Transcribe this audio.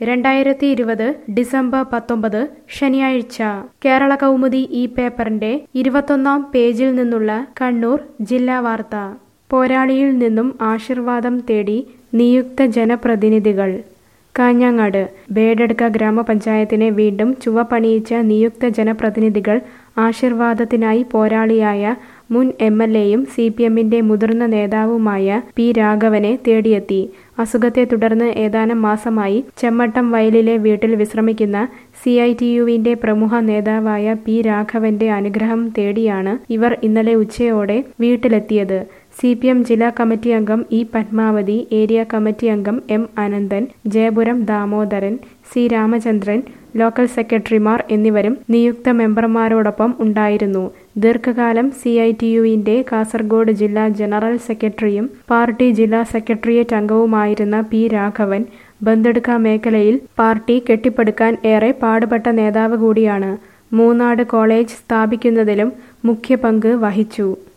രണ്ടായിരത്തി ഇരുപത് ഡിസംബർ പത്തൊമ്പത് ശനിയാഴ്ച കേരള കൗമുദി ഈ പേപ്പറിന്റെ ഇരുപത്തൊന്നാം പേജിൽ നിന്നുള്ള കണ്ണൂർ ജില്ലാ വാർത്ത പോരാളിയിൽ നിന്നും ആശീർവാദം തേടി നിയുക്ത ജനപ്രതിനിധികൾ കാഞ്ഞങ്ങാട് ബേഡെടുക്ക ഗ്രാമപഞ്ചായത്തിനെ വീണ്ടും ചുവപ്പണിയിച്ച നിയുക്ത ജനപ്രതിനിധികൾ ആശീർവാദത്തിനായി പോരാളിയായ മുൻ എം എൽ എയും സി പി എമ്മിന്റെ മുതിർന്ന നേതാവുമായ പി രാഘവനെ തേടിയെത്തി അസുഖത്തെ തുടർന്ന് ഏതാനും മാസമായി ചെമ്മട്ടം വയലിലെ വീട്ടിൽ വിശ്രമിക്കുന്ന സി ഐ ടി യുവിന്റെ പ്രമുഖ നേതാവായ പി രാഘവന്റെ അനുഗ്രഹം തേടിയാണ് ഇവർ ഇന്നലെ ഉച്ചയോടെ വീട്ടിലെത്തിയത് സി പി എം ജില്ലാ കമ്മിറ്റി അംഗം ഇ പത്മാവതി ഏരിയ കമ്മിറ്റി അംഗം M Ananthan Jayapuram Damodaran C Ramachandran local സെക്രട്ടറിമാർ എന്നിവരും നിയുക്ത മെമ്പർമാരോടൊപ്പം ഉണ്ടായിരുന്നു ദീർഘകാലം സി ഐ ടി യുവിന്റെ കാസർഗോഡ് ജില്ലാ ജനറൽ സെക്രട്ടറിയും പാർട്ടി ജില്ലാ സെക്രട്ടേറിയറ്റ് അംഗവുമായിരുന്ന പി രാഘവൻ ബന്തെടുക്ക മേഖലയിൽ പാർട്ടി കെട്ടിപ്പടുക്കാൻ ഏറെ പാടുപെട്ട നേതാവ് കൂടിയാണ് മൂന്നാട് കോളേജ് സ്ഥാപിക്കുന്നതിലും മുഖ്യ പങ്ക് വഹിച്ചു